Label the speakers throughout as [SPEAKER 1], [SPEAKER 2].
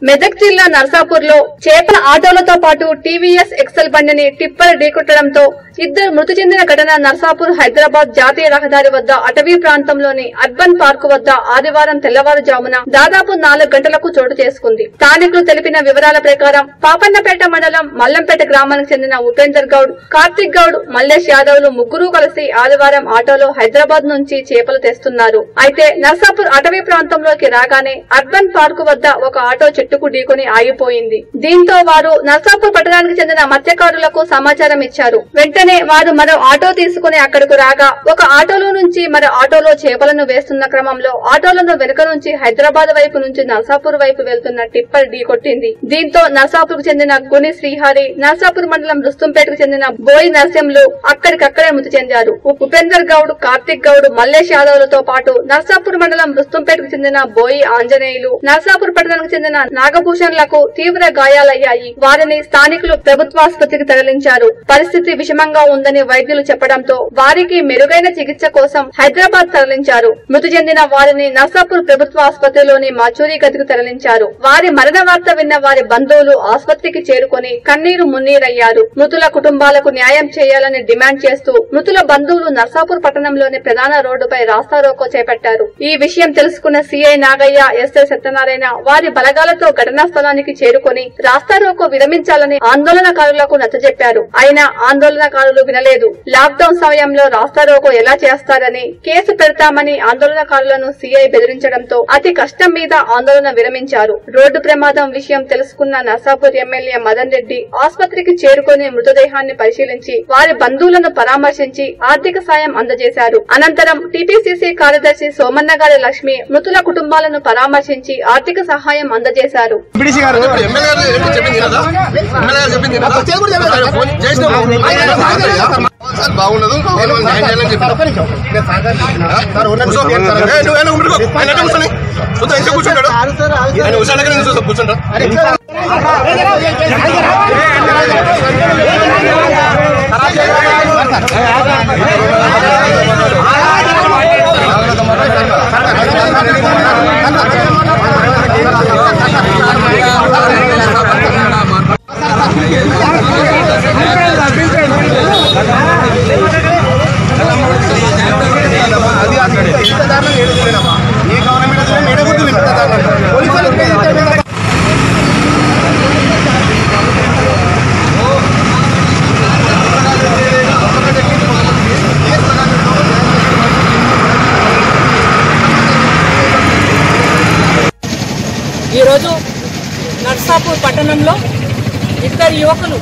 [SPEAKER 1] మెదక్ జిల్లా నర్సాపూర్ లో చేపల ఆటోలతో పాటు టీవీఎస్ ఎక్సెల్ బండిని టిప్పర్ ఢీకొట్టడంతో ఇద్దరు మృతి చెందిన ఘటన నర్సాపూర్ హైదరాబాద్ జాతీయ రహదారి వద్ద అటవీ ప్రాంతంలోని అర్బన్ పార్కు వద్ద ఆదివారం తెల్లవారుజామున దాదాపు నాలుగు గంటలకు చోటు చేసుకుంది స్థానికులు తెలిపిన వివరాల ప్రకారం పాపన్నపేట మండలం మల్లంపేట గ్రామానికి చెందిన ఉపేందర్ గౌడ్ కార్తిక్ గౌడ్ మల్లేష్ యాదవ్ లు ముగ్గురు కలిసి ఆదివారం ఆటోలో హైదరాబాద్ నుంచి చేపలు తెస్తున్నారు అయితే నర్సాపూర్ అటవీ ప్రాంతంలోకి రాగానే అర్బన్ పార్కు వద్ద ఒక ఆటో చెట్టుకు ఢీకొని ఆగిపోయింది దీంతో వారు నర్సాపూర్ పట్టణానికి చెందిన మత్స్యకారులకు సమాచారం ఇచ్చారు వెంటనే వారు మరో ఆటో తీసుకుని అక్కడకు రాగా ఒక ఆటోలో నుంచి మరో ఆటోలో చేపలను వేస్తున్న క్రమంలో ఆటోలను వెనుక నుంచి హైదరాబాద్ వైపు నుంచి నర్సాపూర్ వైపు వెళ్తున్న టిప్పర్ ఢీకొట్టింది దీంతో నర్సాపూర్ కు చెందిన గుని శ్రీహరి నర్సాపూర్ మండలం రుస్తుంపేటకు చెందిన బోయి నరసింహులు అక్కడికక్కడే మృతి చెందారు ఉపేందర్ గౌడ్ కార్తిక్ గౌడ్ మల్లేష్ యాదవ్లతో పాటు నర్సాపూర్ మండలం రుస్తుంపేటకు చెందిన బోయి ఆంజనేయులు నర్సాపూర్ పట్టణానికి చెందిన నాగభూషణ్లకు తీవ్ర గాయాలయ్యాయి వారిని స్థానికులు ప్రభుత్వాసుపత్రికి తరలించారు పరిస్థితి విషమంగా ఉందని వైద్యులు చెప్పడంతో వారికి మెరుగైన చికిత్స కోసం హైదరాబాద్ తరలించారు మృతి చెందిన వారిని నర్సాపూర్ ప్రభుత్వ ఆసుపత్రిలోని మాచూరి గదికి తరలించారు వారి మరణ వార్త విన్న వారి బంధువులు ఆసుపత్రికి చేరుకొని కన్నీరు మున్నీరయ్యారు మృతుల కుటుంబాలకు న్యాయం చేయాలని డిమాండ్ చేస్తూ మృతుల బంధువులు నర్సాపూర్ పట్టణంలోని ప్రధాన రోడ్డుపై రాస్తారోకో చేపట్టారు ఈ విషయం తెలుసుకున్న సీఐ నాగయ్య ఎస్ఐ సత్యనారాయణ వారి బలగాలతో ఘటనా స్థలానికి చేరుకొని రాస్తారోకో విరమించాలని ఆందోళనకారులకు నచ్చజెప్పారు అయినా ఆందోళనకారులు వినలేదు లాక్డౌన్ సమయంలో రాస్తారోకో ఎలా చేస్తారని కేసు పెడతామని ఆందోళనకారులను సీఐ బెదిరించడంతో అతి కష్టం మీద ఆందోళన విరమించారు రోడ్డు ప్రమాదం విషయం తెలుసుకున్న నర్సాపూర్ ఎమ్మెల్యే మదన్ రెడ్డి ఆసుపత్రికి చేరుకుని మృతదేహాన్ని పరిశీలించి వారి బంధువులను పరామర్శించి ఆర్థిక సాయం అందజేశారు అనంతరం టీపీసీసీ కార్యదర్శి సోమన్న గారి లక్ష్మి మృతుల కుటుంబాలను పరామర్శించి ఆర్థిక సహాయం అందజేశారు
[SPEAKER 2] పిడిసి గారు
[SPEAKER 3] ఇప్పుడు ఎమ్మెల్యే గారు ఏమో చెప్పింది కదా ఎమ్మెల్యే గారు చెప్పింది కదా ఆయన ఫోన్ చేసినాము. సార్ బాగుండదు నేను న్యాయం చేయాలని చెప్పాను కూర్చో. ఏ, నువ్వు ఆయన ఉండుకో. ఆయన ఎక్కడ కూర్చోని? చూద్దాం, ఎంత కూర్చుంటాడు ఆయన ఉషా దగ్గర నేను చూస్తా కూర్చుంటా
[SPEAKER 2] అది అసలు ఇంత దారుణంగా ఏడుకోలేదమ్మా ఏ గవర్నమెంట్ వచ్చినా మేడబుద్ధి ఇంత దారుణంగా పోలీసులు
[SPEAKER 4] ఈరోజు నర్సాపూర్ పట్టణంలో ఇద్దరు యువకులు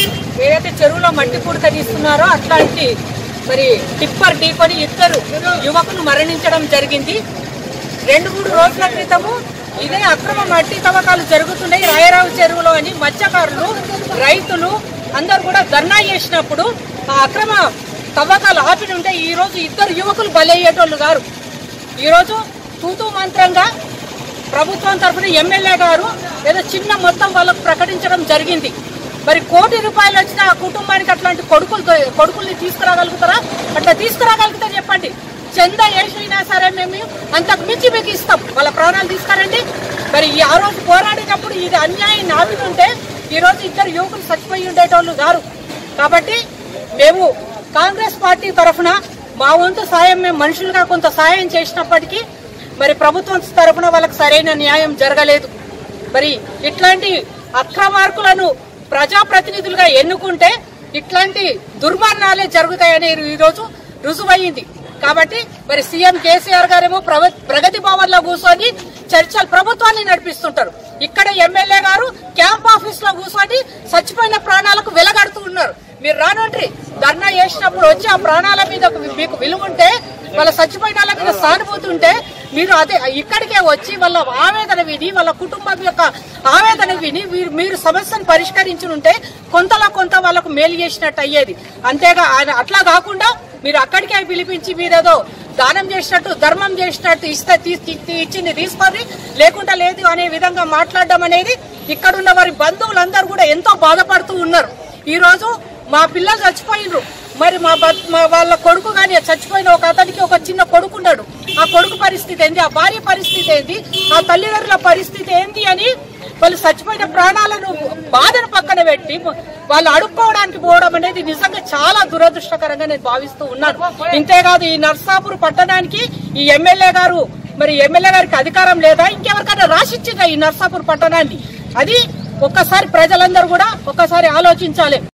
[SPEAKER 4] ఏదైతే చెరువులో మట్టి పూడిక తీస్తున్నారో అట్లాంటి మరి టిప్పర్ ఢీకొని ఇద్దరు యువకులు మరణించడం జరిగింది రెండు మూడు రోజుల క్రితము ఇదే అక్రమ మట్టి తవ్వకాలు జరుగుతున్నాయి రాయరావు చెరువులో అని మత్స్యకారులు రైతులు అందరు కూడా ధర్నా చేసినప్పుడు ఆ అక్రమ తవ్వకాలు ఆపి ఉంటే ఈ రోజు ఇద్దరు యువకులు బలయ్యేటోళ్ళు గారు ఈరోజు తూతూ మంత్రంగా ప్రభుత్వం తరఫున ఎమ్మెల్యే గారు ఏదో చిన్న మొత్తం వాళ్ళకు ప్రకటించడం జరిగింది మరి కోటి రూపాయలు వచ్చిన ఆ కుటుంబానికి అట్లాంటి కొడుకులు కొడుకుల్ని తీసుకురాగలుగుతారా అట్లా తీసుకురాగలిగితే చెప్పండి చంద వేసినా సరే మేము అంతకు మించి మీకు ఇస్తాం వాళ్ళ ప్రాణాలు తీసుకురండి మరి ఈ ఆ రోజు పోరాడినప్పుడు ఇది అన్యాయం నాపి ఉంటే ఈ రోజు ఇద్దరు యువకులు చచ్చిపోయి ఉండేటోళ్ళు గారు కాబట్టి మేము కాంగ్రెస్ పార్టీ తరఫున మా వంతు సాయం మేము మనుషులుగా కొంత సాయం చేసినప్పటికీ మరి ప్రభుత్వం తరఫున వాళ్ళకి సరైన న్యాయం జరగలేదు మరి ఇట్లాంటి అక్రమార్కులను ప్రజాప్రతినిధులుగా ఎన్నుకుంటే ఇట్లాంటి దుర్మరణాలే జరుగుతాయని ఈరోజు రుజువయ్యింది కాబట్టి మరి సీఎం కేసీఆర్ గారేమో ప్రవ- ప్రగతి భవన్ లో కూర్చొని చర్చలు ప్రభుత్వాన్ని నడిపిస్తుంటారు ఇక్కడ ఎమ్మెల్యే గారు క్యాంప్ ఆఫీస్ లో కూర్చొని చచ్చిపోయిన ప్రాణాలకు వెలగడుతూ ఉన్నారు మీరు రానుండ్రి ధర్నా చేసినప్పుడు వచ్చి ఆ ప్రాణాల మీద మీకు విలువ ఉంటే వాళ్ళ చచ్చిపోయిన వాళ్ళ మీద సానుభూతి ఉంటే మీరు అదే ఇక్కడికే వచ్చి వాళ్ళ ఆవేదన విని వాళ్ళ కుటుంబం యొక్క ఆవేదన విని మీరు మీరు సమస్యను పరిష్కరించి ఉంటే కొంతలో కొంత వాళ్ళకు మేలు చేసినట్టు అయ్యేది అంతేగా ఆయన అట్లా కాకుండా మీరు అక్కడికే పిలిపించి మీరేదో దానం చేసినట్టు ధర్మం చేసినట్టు ఇస్తే తీ- తీ- తీ- ఇచ్చింది తీసుకొని లేకుండా లేదు అనే విధంగా మాట్లాడడం అనేది ఇక్కడున్న వారి బంధువులందరూ కూడా ఎంతో బాధపడుతూ ఉన్నారు ఈ రోజు మా పిల్లలు చచ్చిపోయినరు మరి మా బ- మా వాళ్ళ కొడుకు కానీ చచ్చిపోయిన ఒక అతనికి ఒక చిన్న కొడుకు ఉన్నాడు ఆ కొడుకు పరిస్థితి ఏంది ఆ భార్య పరిస్థితి ఏంది ఆ తల్లిదండ్రుల పరిస్థితి ఏంది అని వాళ్ళు చచ్చిపోయిన ప్రాణాలను బాధను పక్కన పెట్టి వాళ్ళు అడుక్కోవడానికి పోవడం అనేది నిజంగా చాలా దురదృష్టకరంగా నేను భావిస్తూ ఉన్నాను ఇంతేకాదు ఈ నర్సాపూర్ పట్టణానికి ఈ ఎమ్మెల్యే గారు మరి ఎమ్మెల్యే గారికి అధికారం లేదా ఇంకెవరికైనా రాసిచ్చిందా ఈ నర్సాపూర్ పట్టణాన్ని అది ఒక్కసారి ప్రజలందరూ కూడా ఒక్కసారి ఆలోచించాలి